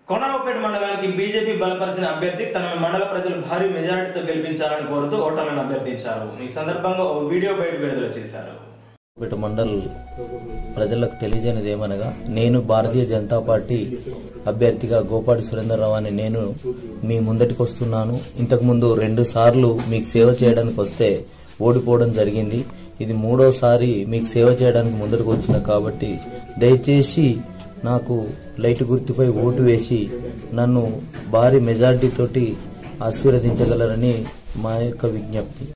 కొండరావుపేట మండలానికి బీజేపీ బలపరిచిన అభ్యర్థి తనను మండల ప్రజలు భారీ మెజారిటీతో గెలిపించాలని కోరుతూ ఓటర్లను అభ్యర్థించారు ఈ సందర్భంగా ఓ వీడియో బయట విడుదల చేశారు పేట మండల్ ప్రజలకు తెలియజేయనిది ఏమనగా నేను భారతీయ జనతా పార్టీ అభ్యర్థిగా గోపాటి సురేందర్రావు అని నేను మీ ముందటికి వస్తున్నాను ఇంతకుముందు రెండు సార్లు మీకు సేవ చేయడానికి వస్తే ఓడిపోవడం జరిగింది ఇది మూడోసారి మీకు సేవ చేయడానికి ముందరకు వచ్చిన కాబట్టి దయచేసి నాకు లైట్ గుర్తుపై ఓటు వేసి నన్ను భారీ మెజార్టీతోటి ఆశీర్వదించగలరని మా యొక్క విజ్ఞప్తి